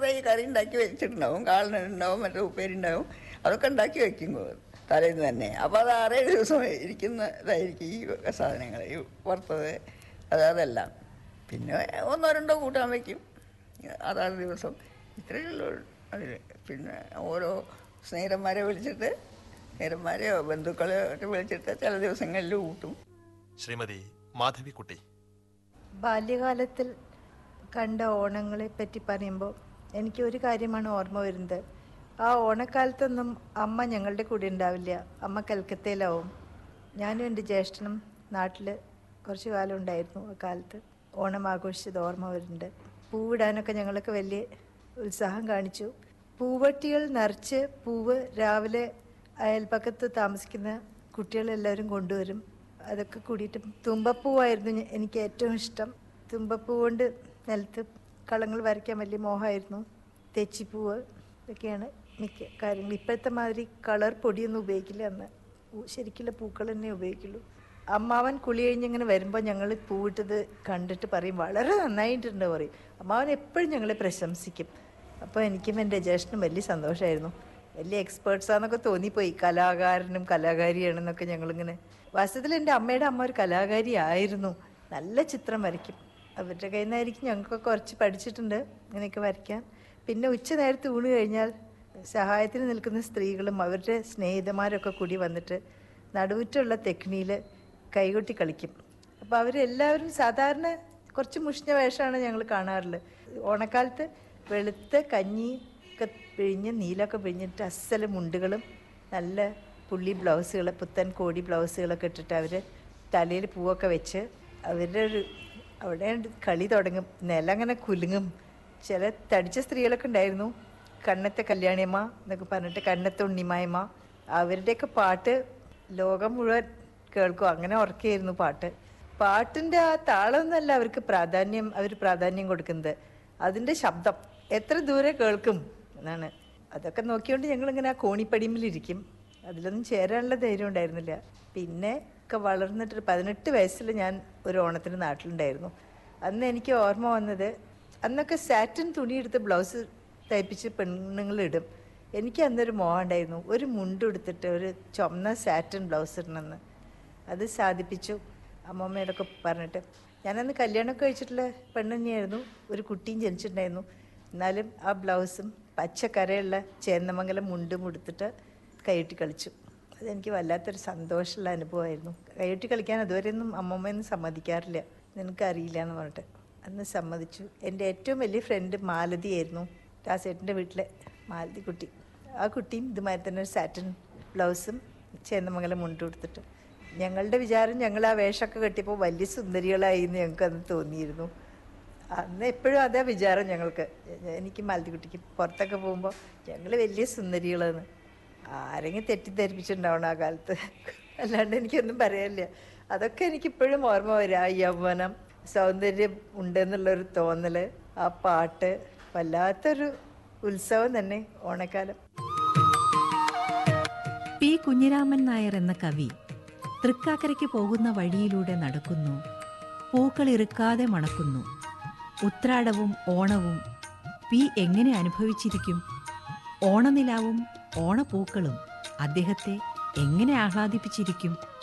കുറേ കറി ഉണ്ടാക്കി വെച്ചിട്ടുണ്ടാവും കാളനുണ്ടാവും മറ്റേ ഉപ്പേരുണ്ടാവും അതൊക്കെ ഉണ്ടാക്കി വെക്കും തലേന്ന് തന്നെ അപ്പോൾ അത് ആറേഴ് ദിവസം ഇരിക്കുന്നതായിരിക്കും ഈ സാധനങ്ങൾ ഈ വറുത്തത് അത് അതെല്ലാം പിന്നെ ഒന്നോ രണ്ടോ കൂട്ടാൻ വയ്ക്കും അതാത് ദിവസം ഇത്രയേ ഉള്ളൂ അതിൽ പിന്നെ ഓരോ സ്നേഹിതന്മാരെ വിളിച്ചിട്ട് സ്നേഹിതന്മാരെയോ ബന്ധുക്കളെയോ ഒക്കെ വിളിച്ചിട്ട് ചില ദിവസങ്ങളിൽ കൂട്ടും ശ്രീമതി മാധവിക്കുട്ടി ബാല്യകാലത്തിൽ കണ്ട ഓണങ്ങളെ പറ്റി പറയുമ്പോൾ എനിക്ക് ഒരു കാര്യമാണ് ഓർമ്മ വരുന്നത് ആ ഓണക്കാലത്തൊന്നും അമ്മ ഞങ്ങളുടെ കൂടെ ഉണ്ടാവില്ല അമ്മ കൽക്കത്തയിലാവും ഞാനും എൻ്റെ ജ്യേഷ്ഠനും നാട്ടിൽ കുറച്ച് കാലം ഉണ്ടായിരുന്നു ആ കാലത്ത് ഓണം ആഘോഷിച്ചത് ഓർമ്മ വരുന്നുണ്ട് പൂവിടാനൊക്കെ ഞങ്ങളൊക്കെ വലിയ ഉത്സാഹം കാണിച്ചു പൂവട്ടികൾ നിറച്ച് പൂവ് രാവിലെ അയൽപ്പക്കത്ത് താമസിക്കുന്ന കുട്ടികളെല്ലാവരും കൊണ്ടുവരും അതൊക്കെ കൂടിയിട്ട് തുമ്പപ്പൂവായിരുന്നു ഞ- എനിക്ക് ഏറ്റവും ഇഷ്ടം തുമ്പപ്പൂ കൊണ്ട് നിലത്ത് കളങ്ങൾ വരയ്ക്കാൻ വലിയ മോഹമായിരുന്നു തെച്ചിപ്പൂവ് ഇതൊക്കെയാണ് മിക്ക കാര്യങ്ങൾ ഇപ്പോഴത്തെ മാതിരി കളർ പൊടിയൊന്നും ഉപയോഗിക്കില്ല അന്ന് പൂ- ശരിക്കുള്ള പൂക്കൾ തന്നെ ഉപയോഗിക്കുള്ളൂ അമ്മാവൻ കുളി കഴിഞ്ഞിങ്ങനെ വരുമ്പോൾ ഞങ്ങൾ പൂവിട്ടത് കണ്ടിട്ട് പറയും വളരെ നന്നായിട്ടുണ്ട് പറയും അമ്മാവൻ എപ്പോഴും ഞങ്ങളെ പ്രശംസിക്കും അപ്പോൾ എനിക്കും എൻ്റെ ജ്യേഷ്ഠനും വലിയ സന്തോഷമായിരുന്നു വലിയ എക്സ്പേർട്സാന്നൊക്കെ തോന്നിപ്പോയി കലാകാരനും കലാകാരിയാണെന്നൊക്കെ ഞങ്ങളിങ്ങനെ വാസ്തവത്തിൽ എൻ്റെ അമ്മയുടെ അമ്മ ഒരു കലാകാരി ആയിരുന്നു നല്ല ചിത്രം വരയ്ക്കും അവരുടെ കയ്യിൽ നിന്നായിരിക്കും ഞങ്ങൾക്കൊക്കെ കുറച്ച് പഠിച്ചിട്ടുണ്ട് ഇങ്ങനെയൊക്കെ വരയ്ക്കാൻ പിന്നെ ഉച്ച നേരത്ത് ഊണ് കഴിഞ്ഞാൽ സഹായത്തിന് നിൽക്കുന്ന സ്ത്രീകളും അവരുടെ സ്നേഹിതന്മാരൊക്കെ കൂടി വന്നിട്ട് നടുവുറ്റുള്ള തെക്കിണിയിൽ കൈകൊട്ടി കളിക്കും അപ്പോൾ അവരെല്ലാവരും സാധാരണ കുറച്ച് മുഷിഞ്ഞ വേഷമാണ് ഞങ്ങൾ കാണാറുള്ളത് ഓണക്കാലത്ത് വെളുത്ത കഞ്ഞി ഒക്കെ പിഴിഞ്ഞ് നീലൊക്കെ പിഴിഞ്ഞിട്ട് അസല മുണ്ടുകളും നല്ല പുള്ളി ബ്ലൗസുകൾ പുത്തൻ കോടി ബ്ലൗസുകളൊക്കെ ഇട്ടിട്ട് അവർ തലയിൽ പൂവൊക്കെ വെച്ച് അവരുടെ ഒരു അവിടെ കളി തുടങ്ങും നിലം അങ്ങനെ കുലുങ്ങും ചില തടിച്ച സ്ത്രീകളൊക്കെ ഉണ്ടായിരുന്നു കണ്ണത്തെ കല്യാണിയമ്മ എന്നൊക്കെ പറഞ്ഞിട്ട് കണ്ണത്തെ ഉണ്ണിമായമ്മ അവരുടെയൊക്കെ പാട്ട് ലോകം മുഴുവൻ കേൾക്കും അങ്ങനെ ഉറക്കായിരുന്നു പാട്ട് പാട്ടിൻ്റെ ആ താളമൊന്നുമല്ല അവർക്ക് പ്രാധാന്യം അവർ പ്രാധാന്യം കൊടുക്കുന്നത് അതിൻ്റെ ശബ്ദം എത്ര ദൂരെ കേൾക്കും എന്നാണ് അതൊക്കെ നോക്കിയോണ്ട് ഞങ്ങളിങ്ങനെ ആ കോണിപ്പടിമിലിരിക്കും അതിലൊന്നും ചേരാനുള്ള ധൈര്യം ഉണ്ടായിരുന്നില്ല പിന്നെ ഒക്കെ വളർന്നിട്ട് പതിനെട്ട് വയസ്സിൽ ഞാൻ ഒരു ഓണത്തിന് നാട്ടിലുണ്ടായിരുന്നു അന്ന് എനിക്ക് ഓർമ്മ വന്നത് അന്നൊക്കെ സാറ്റിൻ തുണിയെടുത്ത് ബ്ലൗസ് തയ്പ്പിച്ച് പെണ്ണുങ്ങൾ ഇടും എനിക്ക് അന്നൊരു മോഹം ഉണ്ടായിരുന്നു ഒരു മുണ്ട് എടുത്തിട്ട് ഒരു ചുമന്ന സാറ്റിൻ ബ്ലൗസ് ഇടണമെന്ന് അത് സാധിപ്പിച്ചു അമ്മമ്മയോടൊക്കെ പറഞ്ഞിട്ട് ഞാനന്ന് കല്യാണമൊക്കെ കഴിച്ചിട്ടുള്ള പെണ്ണ് തന്നെയായിരുന്നു ഒരു കുട്ടിയും ജനിച്ചിട്ടുണ്ടായിരുന്നു എന്നാലും ആ ബ്ലൗസും പച്ചക്കരയുള്ള ചേന്നമംഗലം മുണ്ടും ഉടുത്തിട്ട് കൈയൊട്ടി കളിച്ചു അതെനിക്ക് വല്ലാത്തൊരു സന്തോഷമുള്ള അനുഭവമായിരുന്നു കൈയൊട്ടി കളിക്കാൻ അതുവരെയൊന്നും അമ്മമ്മയൊന്നും സമ്മതിക്കാറില്ല നിനക്കറിയില്ല എന്ന് പറഞ്ഞിട്ട് അന്ന് സമ്മതിച്ചു എൻ്റെ ഏറ്റവും വലിയ ഫ്രണ്ട് മാലതിയായിരുന്നു രാസേട്ടൻ്റെ വീട്ടിലെ മാലതി കുട്ടി ആ കുട്ടിയും ഇതുമാതിരി തന്നെ ഒരു സാറ്റിൻ ബ്ലൗസും ചേന്നമംഗലം മുണ്ടും കൊടുത്തിട്ട് ഞങ്ങളുടെ വിചാരം ഞങ്ങൾ ആ വേഷമൊക്കെ കെട്ടിയപ്പോൾ വലിയ സുന്ദരികളായി എന്ന് ഞങ്ങൾക്ക് അന്ന് തോന്നിയിരുന്നു അന്ന് എപ്പോഴും അതേ വിചാരം ഞങ്ങൾക്ക് എനിക്ക് മാലതിക്കുട്ടിക്ക് പുറത്തൊക്കെ പോകുമ്പോൾ ഞങ്ങൾ വലിയ സുന്ദരികളാണ് ആരെങ്കിലും തെറ്റിദ്ധരിപ്പിച്ചിട്ടുണ്ടാവണം ആ കാലത്ത് അല്ലാണ്ട് എനിക്കൊന്നും പറയാനില്ല അതൊക്കെ എനിക്കിപ്പോഴും ഓർമ്മ വരും ആ യൗവനം സൗന്ദര്യം ഉണ്ടെന്നുള്ളൊരു തോന്നൽ ആ പാട്ട് വല്ലാത്തൊരു ഉത്സവം തന്നെ ഓണക്കാലം പി കുഞ്ഞിരാമൻ നായർ എന്ന കവി തൃക്കാക്കരയ്ക്ക് പോകുന്ന വഴിയിലൂടെ നടക്കുന്നു പൂക്കൾ ഇറുക്കാതെ മണക്കുന്നു ഉത്രാടവും ഓണവും പി എങ്ങനെ അനുഭവിച്ചിരിക്കും ഓണനിലാവും ഓണപ്പൂക്കളും അദ്ദേഹത്തെ എങ്ങനെ ആഹ്ലാദിപ്പിച്ചിരിക്കും